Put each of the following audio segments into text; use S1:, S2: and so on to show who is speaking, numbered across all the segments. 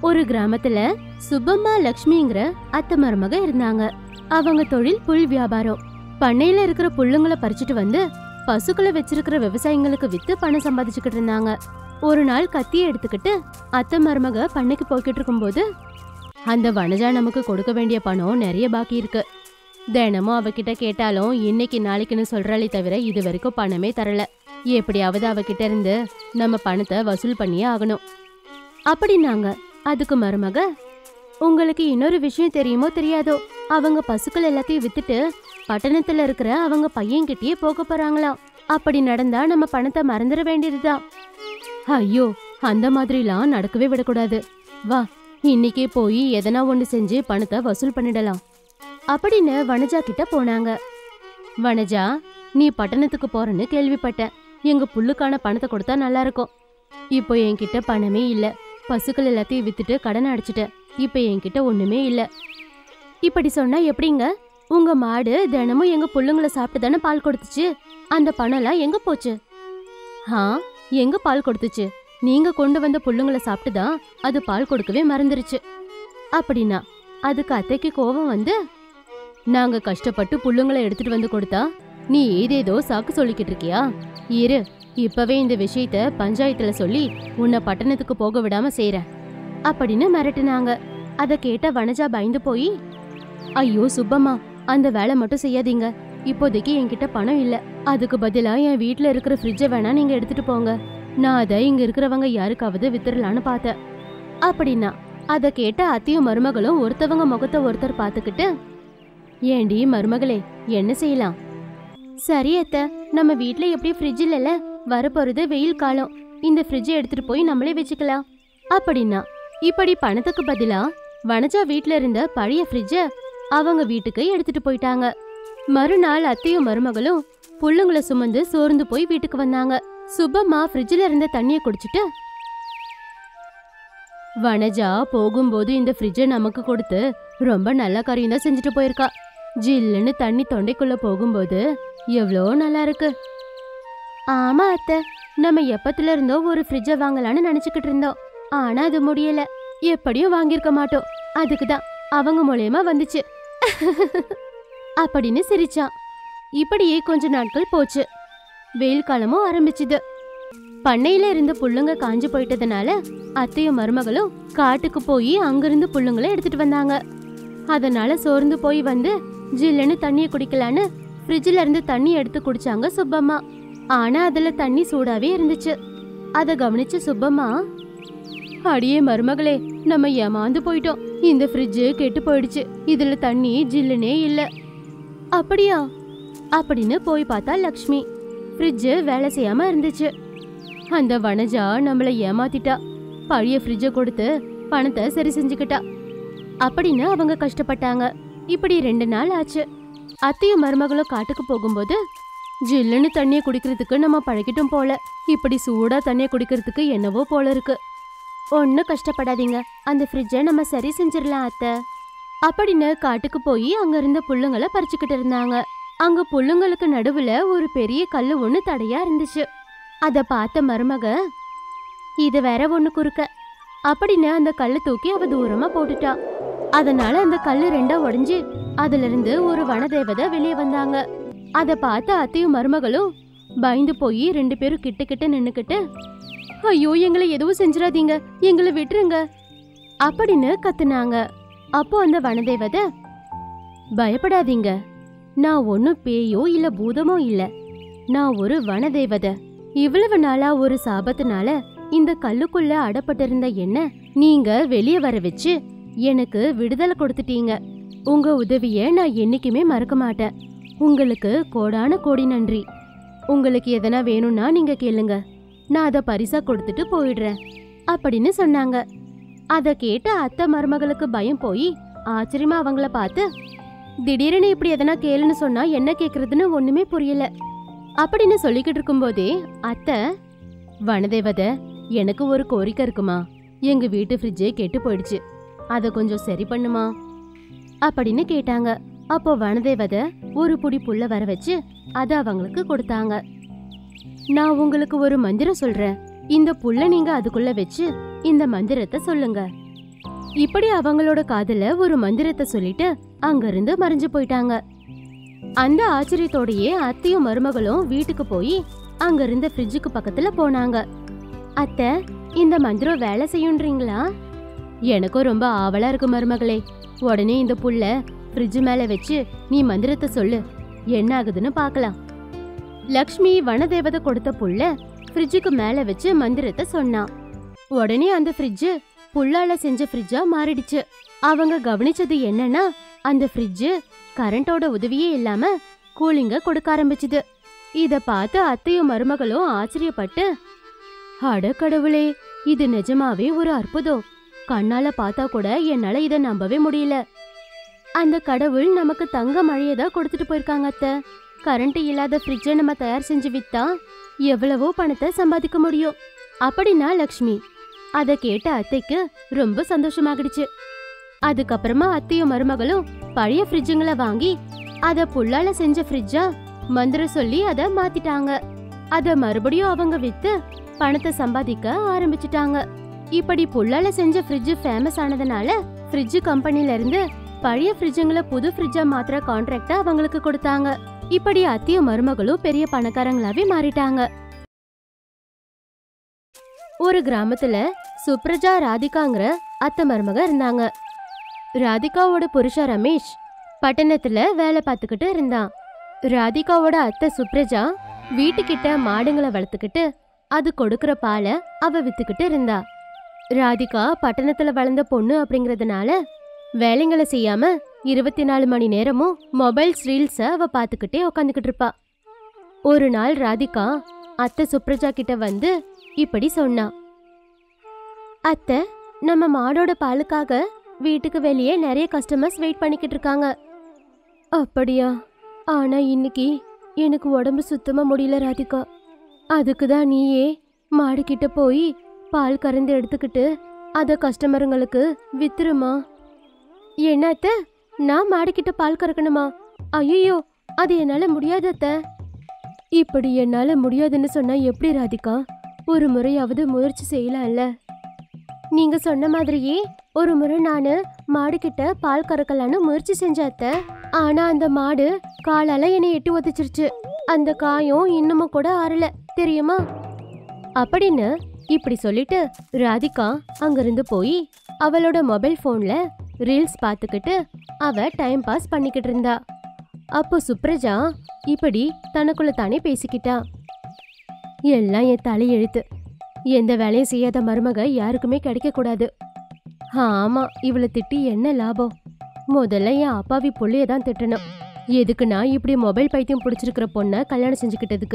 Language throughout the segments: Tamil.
S1: ஒரு கிராமத்துல சுப்பம்மா லக்ஷ்மிங்கிற அத்தை மருமக இருந்தாங்க அவங்க தொழில் புல் வியாபாரம் பண்ணையில இருக்கிற புல்லுங்களை பறிச்சுட்டு வந்து பசுக்களை வச்சிருக்கிற விவசாயிங்களுக்கு வித்து பணம் சம்பாதிச்சுக்கிட்டு இருந்தாங்க ஒரு நாள் கத்தியை எடுத்துக்கிட்டு அத்தை மருமக பண்ணைக்கு போய்கிட்டு இருக்கும்போது அந்த வனஜா நமக்கு கொடுக்க வேண்டிய பணம் நிறைய பாக்கி இருக்கு தினமும் அவகிட்ட கேட்டாலும் இன்னைக்கு நாளைக்குன்னு சொல்றாளே தவிர இது வரைக்கும் பணமே தரல எப்படியாவது அவகிட்ட இருந்து நம்ம பணத்தை வசூல் பண்ணியே ஆகணும் அப்படின்னாங்க அதுக்கு மருமக உங்களுக்கு இன்னொரு விஷயம் தெரியுமோ தெரியாதோ அவங்க பசுக்கள் எல்லாத்தையும் வித்துட்டு பட்டணத்துல இருக்கிற அவங்க பையன்கிட்டயே போக போறாங்களாம் அப்படி நடந்தா நம்ம பணத்தை மறந்துட வேண்டியதுதான் ஐயோ அந்த மாதிரிலாம் நடக்கவே விடக்கூடாது வா இன்னைக்கே போய் எதனா ஒண்ணு செஞ்சு பணத்தை வசூல் பண்ணிடலாம் அப்படின்னு வனஜா கிட்ட போனாங்க வனஜா நீ பட்டணத்துக்கு போறேன்னு கேள்விப்பட்டேன் எங்க புல்லுக்கான பணத்தை கொடுத்தா நல்லா இருக்கும் இப்போ என்கிட்ட பணமே இல்ல பசுக்கள் எல்லாத்தையும் வித்துட்டு கடன் அடைச்சிட்டேன் இப்போ என்கிட்ட ஒண்ணுமே இல்ல இப்படி சொன்னா எப்படிங்க உங்க மாடு தினமும் எங்க புல்லுங்களை சாப்பிட்டு தானே பால் கொடுத்துச்சு அந்த பணம்லாம் எங்க போச்சு ஆ எங்க பால் கொடுத்துச்சு நீங்க கொண்டு வந்த புல்லுங்களை சாப்பிட்டு தான் அது பால் கொடுக்கவே மறந்துருச்சு அப்படின்னா அதுக்கு அத்தைக்கு கோபம் வந்து நாங்க கஷ்டப்பட்டு புல்லுங்களை எடுத்துட்டு வந்து கொடுத்தா நீ ஏதேதோ சாக்கு சொல்லிக்கிட்டு இருக்கியா இரு இப்பவே இந்த விஷயத்த பஞ்சாயத்துல சொல்லி உன்னை பட்டணத்துக்கு போக விடாம செய்றேன் அப்படின்னு மிரட்டுனாங்க அத கேட்ட வனஜா பயந்து போய் ஐயோ சுப்பம்மா அந்த வேலை மட்டும் செய்யாதீங்க இப்போதைக்கு என்கிட்ட பணம் இல்ல அதுக்கு பதிலா என் வீட்ல இருக்கிற ஃப்ரிட்ஜை வேணா நீங்க எடுத்துட்டு போங்க நான் அதை இங்க இருக்கிறவங்க யாருக்காவது வித்துடலான்னு பார்த்தேன் அப்படின்னா அத கேட்ட அத்தையும் மருமகளும் ஒருத்தவங்க முகத்தை ஒருத்தர் பார்த்துக்கிட்டு ஏண்டி மருமகளே என்ன செய்யலாம் சரி அத்த நம்ம வீட்ல எப்படி ஃப்ரிட்ஜ் இல்லைல்ல வரப்போறது வெயில் காலம் இந்த ஃப்ரிட்ஜை எடுத்துட்டு போய் நம்மளே வச்சுக்கலாம் அப்படின்னா இப்படி பணத்துக்கு பதிலா வனஜா வீட்ல இருந்த பழைய ஃப்ரிட்ஜ அவங்க வீட்டுக்கு எடுத்துட்டு போயிட்டாங்க மறுநாள் அத்தையும் மருமகளும் புள்ளுங்களை சுமந்து சோர்ந்து போய் வீட்டுக்கு வந்தாங்க சுப்பம்மா ஃப்ரிட்ஜில் இருந்த தண்ணியை குடிச்சிட்டு வனஜா போகும்போது இந்த ஃப்ரிட்ஜை நமக்கு கொடுத்து ரொம்ப நல்ல காரியம் தான் செஞ்சுட்டு போயிருக்கா ஜில்லுன்னு தண்ணி தொண்டைக்குள்ள போகும்போது எவ்வளோ நல்லா இருக்கு ஆமா அத்தை நம்ம எப்பத்துல இருந்தோ ஒரு ஃப்ரிட்ஜை வாங்கலாம்னு நினைச்சுக்கிட்டு இருந்தோம் ஆனா அது முடியல எப்படியும் வாங்கியிருக்க மாட்டோம் அதுக்கு தான் அவங்க மூலியமா வந்துச்சு அப்படின்னு சிரிச்சான் இப்படியே கொஞ்ச நாட்கள் போச்சு வெயில் காலமும் ஆரம்பிச்சுது பண்ணையில இருந்த புல்லுங்க காஞ்சு போயிட்டதுனால அத்தையும் மருமகளும் காட்டுக்கு போய் அங்கிருந்து புல்லுங்களை எடுத்துட்டு வந்தாங்க அதனால சோர்ந்து போய் வந்து ஜில்லுன்னு தண்ணிய குடிக்கலான்னு ஃப்ரிட்ஜில் இருந்து தண்ணி எடுத்து குடிச்சாங்க சுப்பம்மா ஆனா அதுல தண்ணி சூடாவே இருந்துச்சு அத கவனிச்ச சுப்பம்மா அடியே மருமகளே நம்ம ஏமாந்து போயிட்டோம் இந்த ஃப்ரிட்ஜ் கெட்டு போயிடுச்சு இதுல தண்ணி ஜில்லுனே இல்ல அப்படியா அப்படின்னு போய் பார்த்தா லக்ஷ்மி ஃப்ரிட்ஜ் வேலை செய்யாம இருந்துச்சு அந்த வனஜா நம்மள ஏமாத்திட்டா பழைய ஃப்ரிட்ஜை கொடுத்து பணத்தை சரி செஞ்சுக்கிட்டா அப்படின்னு அவங்க கஷ்டப்பட்டாங்க இப்படி ரெண்டு நாள் ஆச்சு அத்தையும் மருமகளும் காட்டுக்கு போகும்போது ஜில்லுன்னு தண்ணியை குடிக்கிறதுக்கு நம்ம பழகிட்டோம் போல இப்படி சூடா தண்ணியை குடிக்கிறதுக்கு என்னவோ போல இருக்கு ஒன்னும் கஷ்டப்படாதீங்க அந்த ஃப்ரிட்ஜை நம்ம சரி செஞ்சிடலாம் அத்தை அப்படின்னு காட்டுக்கு போய் அங்க இருந்த புல்லுங்களை பறிச்சுக்கிட்டு இருந்தாங்க அங்க புல்லுங்களுக்கு நடுவுல ஒரு பெரிய கல்லு ஒண்ணு தடையா இருந்துச்சு அத பார்த்த மருமக இது வேற ஒண்ணு குறுக்க அப்படின்னு அந்த கல்லை தூக்கி அவ தூரமா போட்டுட்டா அதனால அந்த கல்லு ரெண்டா உடைஞ்சு அதுல இருந்து ஒரு வனதேவதை வெளியே வந்தாங்க அத பார்த்த அத்தையும் மருமகளும் பயந்து போய் ரெண்டு பேரும் கிட்ட கிட்ட நின்னுக்கிட்டு ஐயோ எங்களை எதுவும் செஞ்சிடாதீங்க எங்களை விட்டுருங்க அப்படின்னு கத்துனாங்க அப்போ அந்த வனதேவதை பயப்படாதீங்க நான் ஒன்னும் பேயோ இல்ல பூதமோ இல்ல நான் ஒரு வனதேவதை இவ்வளவு நாளா ஒரு சாபத்தினால இந்த கல்லுக்குள்ள அடப்பட்டிருந்த என்ன நீங்க வெளியே வர வச்சு எனக்கு விடுதலை கொடுத்துட்டீங்க உங்க உதவிய நான் என்னைக்குமே மறக்க மாட்டேன் உங்களுக்கு கோடான கோடி நன்றி உங்களுக்கு எதனா வேணும்னா நீங்க கேளுங்க நான் அதை பரிசா கொடுத்துட்டு போயிடுறேன் அப்படின்னு சொன்னாங்க அத கேட்ட அத்தை மருமகளுக்கு பயம் போய் ஆச்சரியமா அவங்கள பார்த்து திடீர்னு இப்படி எதனா கேளுன்னு சொன்னா என்ன கேக்குறதுன்னு ஒண்ணுமே புரியல அப்படின்னு சொல்லிக்கிட்டு இருக்கும்போதே அத்தை வனதேவதை எனக்கு ஒரு கோரிக்கை இருக்குமா எங்க வீட்டு ஃப்ரிட்ஜே கெட்டு போயிடுச்சு அதை கொஞ்சம் சரி பண்ணுமா அப்படின்னு கேட்டாங்க அப்போ வனதேவதை ஒரு புடி புல்ல வர வச்சு அதை அவங்களுக்கு கொடுத்தாங்க நான் உங்களுக்கு ஒரு மந்திரம் சொல்றேன் இந்த புல்ல நீங்க அதுக்குள்ள வச்சு இந்த மந்திரத்தை சொல்லுங்க இப்படி அவங்களோட காதுல ஒரு மந்திரத்தை சொல்லிட்டு அங்கிருந்து மறைஞ்சு போயிட்டாங்க அந்த ஆச்சரியத்தோடயே அத்தையும் மருமகளும் வீட்டுக்கு போய் அங்க இருந்த ஃப்ரிட்ஜுக்கு பக்கத்துல போனாங்க அத்தை இந்த மந்திரம் வேலை செய்யுன்றீங்களா எனக்கும் ரொம்ப ஆவலா இருக்கு மருமகளே உடனே இந்த புல்ல ஃப்ரிட்ஜ் மேல வச்சு நீ மந்திரத்தை சொல்லு என்ன ஆகுதுன்னு பார்க்கலாம் லக்ஷ்மி வனதேவதை கொடுத்த புல்ல ஃப்ரிட்ஜுக்கு மேல வச்சு மந்திரத்தை சொன்னான் உடனே அந்த ஃப்ரிட்ஜ் புல்லால செஞ்ச ஃப்ரிட்ஜா மாறிடுச்சு அவங்க கவனிச்சது என்னன்னா அந்த ஃப்ரிட்ஜ் கரண்டோட உதவியே இல்லாம கூலிங்க கொடுக்க ஆரம்பிச்சுது இத பார்த்து அத்தையும் மருமகளும் ஆச்சரியப்பட்டு அட கடவுளே இது நிஜமாவே ஒரு அற்புதம் கண்ணால பார்த்தா கூட என்னால இத நம்பவே முடியல அந்த கடவுள் நமக்கு தங்க மழையை தான் கொடுத்துட்டு போயிருக்காங்க அத்தை கரண்ட் இல்லாத ஃப்ரிட்ஜை நம்ம தயார் செஞ்சு வித்தா எவ்வளவோ பணத்தை சம்பாதிக்க முடியும் அப்படின்னா லக்ஷ்மி அதை கேட்ட அத்தைக்கு ரொம்ப சந்தோஷமாகிடுச்சு அதுக்கப்புறமா அத்தையும் மருமகளும் பழைய ஃப்ரிட்ஜுங்களை வாங்கி அத புல்லால செஞ்ச ஃப்ரிட்ஜா மந்திரம் சொல்லி அத மாத்திட்டாங்க அத மறுபடியும் அவங்க வித்து பணத்தை சம்பாதிக்க ஆரம்பிச்சிட்டாங்க இப்படி புல்லால செஞ்ச ஃப்ரிட்ஜ் ஃபேமஸ் ஆனதுனால ஃப்ரிட்ஜ் கம்பெனில இருந்து பழைய ஃப்ரிட்ஜுங்களை புது ஃப்ரிட்ஜா மாத்துற கான்ட்ராக்ட அவங்களுக்கு கொடுத்தாங்க இப்படி அத்தையும் மருமகளும் பெரிய பணக்காரங்களாவே மாறிட்டாங்க ஒரு கிராமத்துல சுப்ரஜா ராதிகாங்கிற அத்தை மருமக இருந்தாங்க ராதிகாவோட புருஷன் ரமேஷ் பட்டணத்துல வேலை பார்த்துக்கிட்டு இருந்தான் ராதிகாவோட அத்தை சுப்ரஜா வீட்டுக்கிட்ட மாடுங்களை வளர்த்துக்கிட்டு அது கொடுக்கற பாலை அவ வித்துக்கிட்டு இருந்தா ராதிகா பட்டணத்துல வளர்ந்த பொண்ணு அப்படிங்கறதுனால வேலைங்களை செய்யாம இருபத்தி நாலு மணி நேரமும் மொபைல்ஸ் ரீல்ஸ அவ பார்த்துக்கிட்டே உக்காந்துக்கிட்டு இருப்பா ஒரு நாள் ராதிகா அத்தை சுப்ரஜா கிட்ட வந்து இப்படி சொன்னா அத்தை நம்ம மாடோட பாலுக்காக வீட்டுக்கு வெளியே நிறைய கஸ்டமர்ஸ் வெயிட் பண்ணிக்கிட்டு இருக்காங்க அப்படியா ஆனா இன்னைக்கு எனக்கு உடம்பு சுத்தமா முடியல ராதிகா அதுக்கு தான் நீயே மாடு கிட்ட போய் பால் கறந்து எடுத்துக்கிட்டு அத கஸ்டமருங்களுக்கு வித்துருமா என்னத்த நான் மாடு கிட்ட பால் கறக்கணுமா ஐயோ அது என்னால முடியாது அத்தை இப்படி என்னால முடியாதுன்னு சொன்னா எப்படி ராதிகா ஒரு முறையாவது முயற்சி செய்யலாம்ல நீங்க சொன்ன மாதிரியே ஒரு முறை நானு மாடு கிட்ட பால் கறக்கலான்னு முயற்சி செஞ்சேன் அத்தை ஆனா அந்த மாடு காலால என்னை எட்டு உதச்சிருச்சு அந்த காயம் இன்னமும் கூட ஆறல தெரியுமா அப்படின்னு இப்படி சொல்லிட்டு ராதிகா அங்கிருந்து போய் அவளோட மொபைல் போன்ல ரீல்ஸ் பார்த்துக்கிட்டு அவ டைம் பாஸ் பண்ணிக்கிட்டு இருந்தா அப்போ சுப்ரஜா இப்படி தனக்குள்ள தானே பேசிக்கிட்டா எல்லாம் என் தலையெழுத்து எந்த வேலையும் செய்யாத மருமக யாருக்குமே கிடைக்க கூடாது ஆமா இவளை திட்டி என்ன லாபம் முதல்ல என் அப்பாவி புள்ளைய தான் திட்டணும் எதுக்குன்னா இப்படி மொபைல் பைத்தியம் பிடிச்சிருக்கிற பொண்ணை கல்யாணம் செஞ்சுக்கிட்டதுக்கு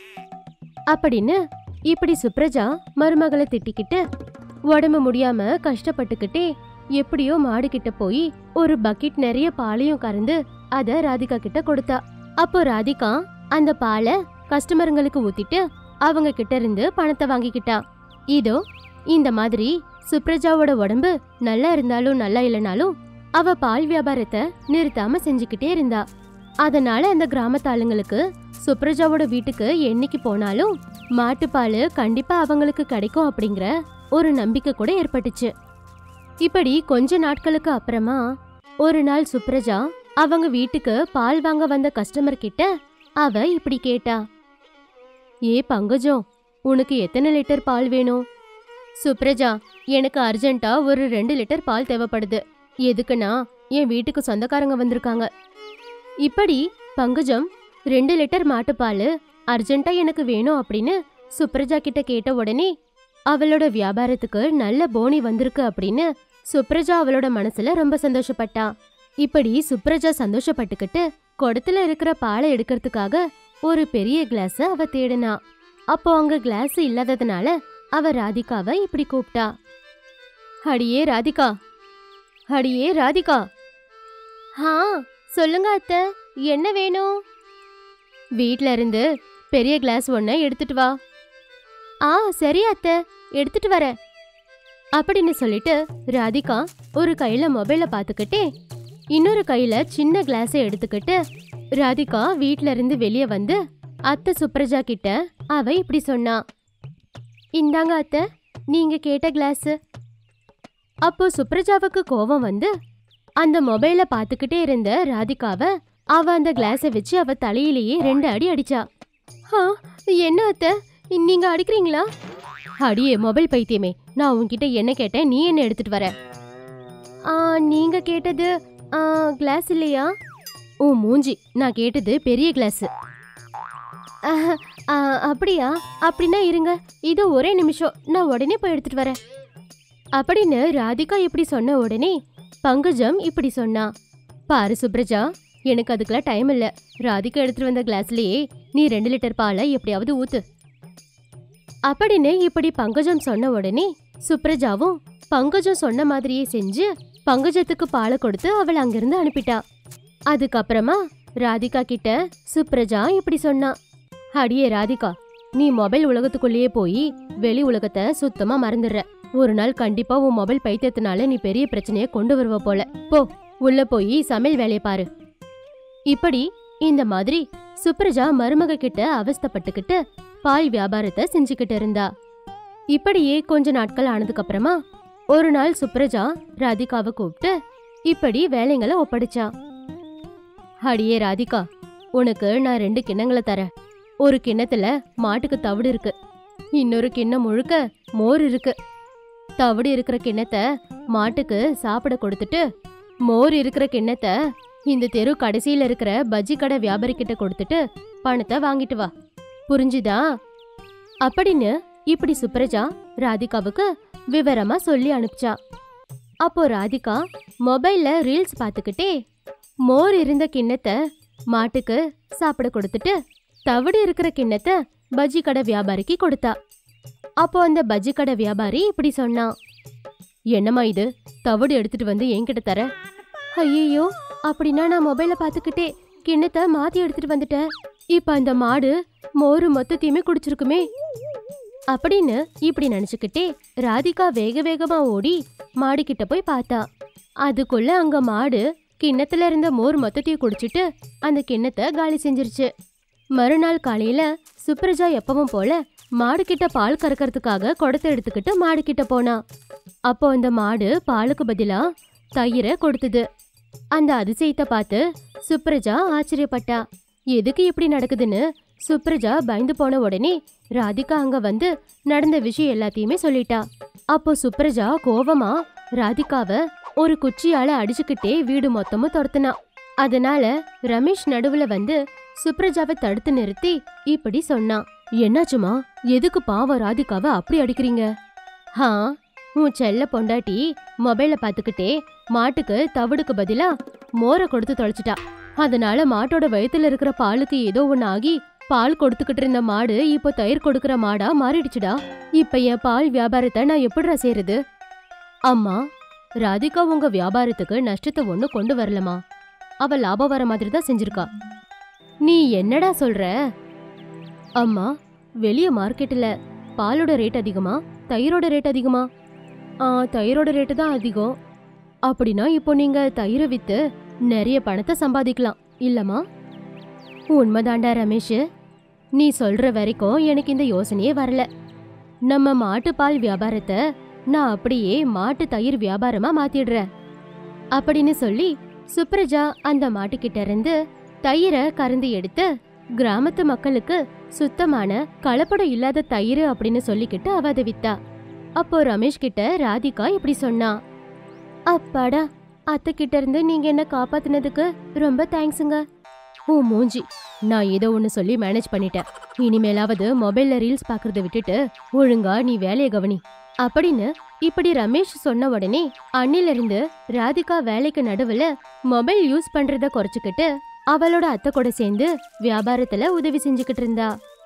S1: அப்படின்னு இப்படி சுப்ரஜா மருமகளை திட்டிக்கிட்டு உடம்பு முடியாம கஷ்டப்பட்டுக்கிட்டே எப்படியோ மாடு கிட்ட போய் ஒரு பக்கெட் நிறைய பாலையும் கறந்து அத ராதிகா கிட்ட கொடுத்தா அப்போ ராதிகா அந்த பாலை கஸ்டமருங்களுக்கு ஊத்திட்டு அவங்க கிட்ட இருந்து பணத்தை வாங்கிக்கிட்டா இதோ இந்த மாதிரி சுப்ரஜாவோட உடம்பு நல்லா இருந்தாலும் நல்லா இல்லைனாலும் அவ பால் வியாபாரத்தை நிறுத்தாம செஞ்சுக்கிட்டே இருந்தா அதனால அந்த கிராமத்து ஆளுங்களுக்கு சுப்ரஜாவோட வீட்டுக்கு என்னைக்கு போனாலும் மாட்டுப்பால் கண்டிப்பா அவங்களுக்கு கிடைக்கும் அப்படிங்கிற ஒரு நம்பிக்கை கூட ஏற்பட்டுச்சு இப்படி கொஞ்ச நாட்களுக்கு அப்புறமா ஒரு நாள் சுப்ரஜா அவங்க வீட்டுக்கு பால் வாங்க வந்த கஸ்டமர் கிட்ட அவ இப்படி கேட்டா ஏ பங்கஜம் உனக்கு எத்தனை லிட்டர் பால் வேணும் சுப்ரஜா எனக்கு அர்ஜென்ட்டா ஒரு ரெண்டு லிட்டர் பால் தேவைப்படுது எதுக்குன்னா என் வீட்டுக்கு சொந்தக்காரங்க வந்திருக்காங்க இப்படி பங்கஜம் ரெண்டு லிட்டர் மாட்டுப்பால் அர்ஜென்ட்டா எனக்கு வேணும் அப்படின்னு சுப்ரஜா கிட்ட கேட்ட உடனே அவளோட வியாபாரத்துக்கு நல்ல போனி வந்திருக்கு அப்படின்னு சுப்ரஜா அவளோட மனசுல ரொம்ப சந்தோஷப்பட்டா இப்படி சுப்ரஜா சந்தோஷப்பட்டுக்கிட்டு குடத்துல இருக்கிற பாலை எடுக்கிறதுக்காக ஒரு பெரிய கிளாஸ் அவ தேடினா அப்போ அங்க கிளாஸ் இல்லாததுனால அவ ராதிகாவை இப்படி கூப்பிட்டா அடியே ராதிகா அடியே ராதிகா ஆ சொல்லுங்க அத்தை என்ன வேணும் வீட்ல இருந்து பெரிய கிளாஸ் ஒன்ன எடுத்துட்டு வா ஆ சரி அத்தை எடுத்துட்டு வரேன் அப்படின்னு சொல்லிட்டு ராதிகா ஒரு கையில மொபைல பார்த்துக்கிட்டே இன்னொரு கையில சின்ன கிளாஸை எடுத்துக்கிட்டு ராதிகா வீட்ல இருந்து வெளியே வந்து அத்தை சுப்ரஜா கிட்ட அவ இப்படி சொன்னா இந்தாங்க அத்தை நீங்க கேட்ட கிளாஸ் அப்போ சுப்ரஜாவுக்கு கோவம் வந்து அந்த மொபைல பாத்துக்கிட்டே இருந்த ராதிகாவ அவ அந்த கிளாஸை வச்சு அவ தலையிலேயே ரெண்டு அடி அடிச்சா ஆ என்ன அத்தை நீங்க அடிக்கிறீங்களா அடியே மொபைல் பைத்தியமே நான் உன்கிட்ட என்ன கேட்டேன் நீ என்ன எடுத்துட்டு வர ஆ நீங்க கேட்டது ஆ கிளாஸ் இல்லையா ஓ மூஞ்சி நான் கேட்டது பெரிய கிளாஸ் அப்படியா அப்படின்னா இருங்க இது ஒரே நிமிஷம் நான் உடனே போய் எடுத்துட்டு வரேன் அப்படின்னு ராதிகா இப்படி சொன்ன உடனே பங்கஜம் இப்படி சொன்னா பாரு சுப்ரஜா எனக்கு அதுக்கெல்லாம் டைம் இல்ல ராதிகா எடுத்துட்டு வந்த கிளாஸ்லயே நீ ரெண்டு லிட்டர் பாலை எப்படியாவது ஊத்து அப்படின்னு இப்படி பங்கஜம் சொன்ன உடனே சுப்ரஜாவும் பங்கஜம் சொன்ன மாதிரியே செஞ்சு பங்கஜத்துக்கு பாலை கொடுத்து அவளை அங்கிருந்து அனுப்பிட்டா அதுக்கப்புறமா ராதிகா கிட்ட சுப்ரஜா இப்படி சொன்னா அடியே ராதிகா நீ மொபைல் உலகத்துக்குள்ளேயே போய் வெளி உலகத்தை சுத்தமா மறந்துடுற ஒரு நாள் கண்டிப்பா உன் மொபைல் பைத்தியத்தினால நீ பெரிய பிரச்சனைய கொண்டு வருவ போல போ உள்ள போய் சமையல் வேலையை பாரு இப்படி இந்த மாதிரி சுப்ரஜா மருமக கிட்ட அவஸ்தைப்பட்டுக்கிட்டு பால் வியாபாரத்தை செஞ்சுக்கிட்டு இருந்தா இப்படியே கொஞ்ச நாட்கள் ஆனதுக்கு அப்புறமா ஒரு நாள் சுப்ரஜா ராதிகாவை கூப்பிட்டு இப்படி வேலைங்களை ஒப்படைச்சா அடியே ராதிகா உனக்கு நான் ரெண்டு கிண்ணங்களை தரேன் ஒரு கிண்ணத்துல மாட்டுக்கு தவிடு இருக்கு இன்னொரு கிண்ணம் முழுக்க மோர் இருக்கு தவிடு இருக்கிற கிண்ணத்தை மாட்டுக்கு சாப்பிட கொடுத்துட்டு மோர் இருக்கிற கிண்ணத்தை இந்த தெரு கடைசியில இருக்கிற பஜ்ஜி கடை வியாபாரி கிட்ட கொடுத்துட்டு பணத்தை வாங்கிட்டு வா புரிஞ்சுதா அப்படின்னு இப்படி சுப்ரஜா ராதிகாவுக்கு விவரமா சொல்லி அனுப்பிச்சா அப்போ ராதிகா மொபைல்ல ரீல்ஸ் பார்த்துக்கிட்டே மோர் இருந்த கிண்ணத்தை மாட்டுக்கு சாப்பிட கொடுத்துட்டு தவிடு இருக்கிற கிண்ணத்தை பஜ்ஜி கடை வியாபாரிக்கு கொடுத்தா அப்போ அந்த பஜ்ஜி கடை வியாபாரி இப்படி சொன்னான் என்னம்மா இது தவிடு எடுத்துட்டு வந்து என்கிட்ட தர ஐயோ அப்படின்னா நான் மொபைல பார்த்துக்கிட்டே கிண்ணத்தை மாத்தி எடுத்துட்டு வந்துட்டேன் இப்ப அந்த மாடு மோரு மொத்தத்தையுமே குடிச்சிருக்குமே அப்படின்னு இப்படி நினைச்சுக்கிட்டே ராதிகா வேக வேகமா ஓடி மாடு கிட்ட போய் பார்த்தா அதுக்குள்ள அங்க மாடு கிண்ணத்துல இருந்த மோர் மொத்தத்தையும் குடிச்சிட்டு அந்த கிண்ணத்தை காலி செஞ்சிருச்சு மறுநாள் காலையில சுப்ரஜா எப்பவும் போல மாடு கிட்ட பால் கறக்கறதுக்காக குடத்தை எடுத்துக்கிட்டு மாடு கிட்ட போனா அப்போ அந்த மாடு பாலுக்கு பதிலா தயிரை கொடுத்தது அந்த அதிசயத்தை பார்த்து சுப்ரஜா ஆச்சரியப்பட்டா எதுக்கு இப்படி நடக்குதுன்னு சுப்ரஜா பயந்து போன உடனே ராதிகா அங்க வந்து நடந்த விஷயம் எல்லாத்தையுமே சொல்லிட்டா அப்போ சுப்ரஜா கோவமா ராதிகாவ ஒரு குச்சியால அடிச்சுக்கிட்டே வீடு மொத்தமும் துரத்துனா அதனால ரமேஷ் நடுவுல வந்து சுப்ரஜாவை தடுத்து நிறுத்தி இப்படி சொன்னான் என்னாச்சுமா எதுக்கு பாவம் ராதிகாவை அப்படி அடிக்கிறீங்க ஹா உன் செல்ல பொண்டாட்டி மொபைல பாத்துக்கிட்டே மாட்டுக்கு தவிடுக்கு பதிலா மோரை கொடுத்து தொலைச்சிட்டா அதனால மாட்டோட வயித்துல இருக்கிற பாலுக்கு ஏதோ ஒண்ணு ஆகி பால் கொடுத்துக்கிட்டு இருந்த மாடு இப்போ தயிர் கொடுக்கற மாடா மாறிடுச்சுடா இப்ப என் பால் வியாபாரத்தை நான் எப்படிடா செய்யறது அம்மா ராதிகா உங்க வியாபாரத்துக்கு நஷ்டத்தை ஒண்ணு கொண்டு வரலமா அவ லாபம் வர மாதிரி தான் செஞ்சிருக்கா நீ என்னடா சொல்ற அம்மா வெளிய மார்க்கெட்ல பாலோட ரேட் அதிகமா தயிரோட ரேட் அதிகமா ஆ தயிரோட ரேட்டு தான் அதிகம் அப்படின்னா இப்போ நீங்க தயிரை வித்து நிறைய பணத்தை சம்பாதிக்கலாம் இல்லம்மா உண்மைதாண்டா ரமேஷ் நீ சொல்ற வரைக்கும் எனக்கு இந்த யோசனையே வரல நம்ம மாட்டுப்பால் வியாபாரத்தை நான் அப்படியே மாட்டு தயிர் வியாபாரமா மாத்திடுறேன் அப்படின்னு சொல்லி சுப்ரஜா அந்த மாட்டுக்கிட்ட இருந்து தயிரை கறந்து எடுத்து கிராமத்து மக்களுக்கு சுத்தமான கலப்படம் இல்லாத தயிர் அப்படின்னு சொல்லிக்கிட்டு அவ அதை வித்தா அப்போ ரமேஷ் கிட்ட ராதிகா இப்படி சொன்னா அப்பாடா அத்தை கிட்ட இருந்து நீங்க என்ன காப்பாத்துனதுக்கு ரொம்ப தேங்க்ஸுங்க ஓ மூஞ்சி நான் ஏதோ ஒன்னு சொல்லி மேனேஜ் பண்ணிட்டேன் இனிமேலாவது மொபைல்ல ரீல்ஸ் பாக்குறத விட்டுட்டு ஒழுங்கா நீ வேலைய கவனி அப்படின்னு இப்படி ரமேஷ் சொன்ன உடனே அண்ணில இருந்து ராதிகா வேலைக்கு நடுவுல மொபைல் யூஸ் பண்றத குறைச்சுக்கிட்டு அவளோட அத்தை கூட சேர்ந்து வியாபாரத்துல உதவி செஞ்சுக்கிட்டு இருந்தா